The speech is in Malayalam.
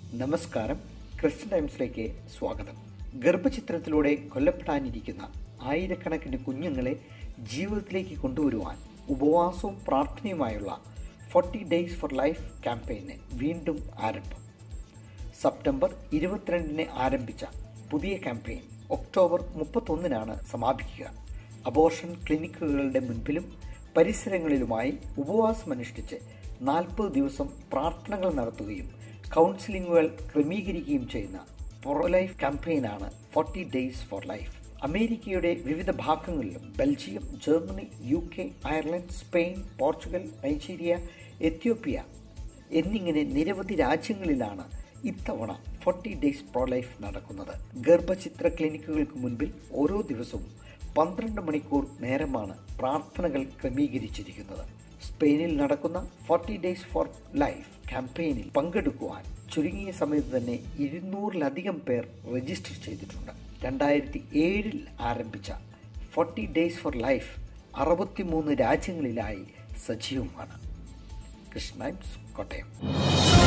നമസ്കാരം ക്രിസ്ത്യൻ ടൈംസിലേക്ക് സ്വാഗതം ഗർഭചിത്രത്തിലൂടെ കൊല്ലപ്പെടാനിരിക്കുന്ന ആയിരക്കണക്കിന് കുഞ്ഞുങ്ങളെ ജീവിതത്തിലേക്ക് കൊണ്ടുവരുവാൻ ഉപവാസവും പ്രാർത്ഥനയുമായുള്ള ഫോർട്ടി ഡേയ്സ് ഫോർ ലൈഫ് ക്യാമ്പയിന് വീണ്ടും ആരംഭം സെപ്റ്റംബർ ഇരുപത്തിരണ്ടിന് ആരംഭിച്ച പുതിയ ക്യാമ്പയിൻ ഒക്ടോബർ മുപ്പത്തൊന്നിനാണ് സമാപിക്കുക അബോർഷൻ ക്ലിനിക്കുകളുടെ മുൻപിലും പരിസരങ്ങളിലുമായി ഉപവാസമനുഷ്ഠിച്ച് നാൽപ്പത് ദിവസം പ്രാർത്ഥനകൾ നടത്തുകയും കൗൺസിലിങ്ങുകൾ ക്രമീകരിക്കുകയും ചെയ്യുന്ന ലൈഫ് ക്യാമ്പയിനാണ് ഫോർട്ടി ഡേയ്സ് ഫോർ ലൈഫ് അമേരിക്കയുടെ വിവിധ ഭാഗങ്ങളിലും Belgium Germany U K Ireland Spain Portugal Nigeria Ethiopia എന്നിങ്ങനെ നിരവധി രാജ്യങ്ങളിലാണ് ഇത്തവണ ഫോർട്ടി ഡേയ്സ് പ്രോ ലൈഫ് നടക്കുന്നത് ഗർഭചിത്ര ക്ലിനിക്കുകൾക്ക് മുൻപിൽ ഓരോ ദിവസവും പന്ത്രണ്ട് മണിക്കൂർ നേരമാണ് പ്രാർത്ഥനകൾ ക്രമീകരിച്ചിരിക്കുന്നത് സ്പെയിനിൽ നടക്കുന്ന ഫോർട്ടി ഡേയ്സ് ഫോർ ലൈഫ് ക്യാമ്പയിനിൽ പങ്കെടുക്കുവാൻ ചുരുങ്ങിയ സമയത്ത് തന്നെ ഇരുന്നൂറിലധികം പേർ രജിസ്റ്റർ ചെയ്തിട്ടുണ്ട് രണ്ടായിരത്തി ഏഴിൽ ആരംഭിച്ച ഫോർട്ടി ഡേയ്സ് ഫോർ ലൈഫ് അറുപത്തിമൂന്ന് രാജ്യങ്ങളിലായി സജീവമാണ് കൃഷ്ണ കോട്ടയം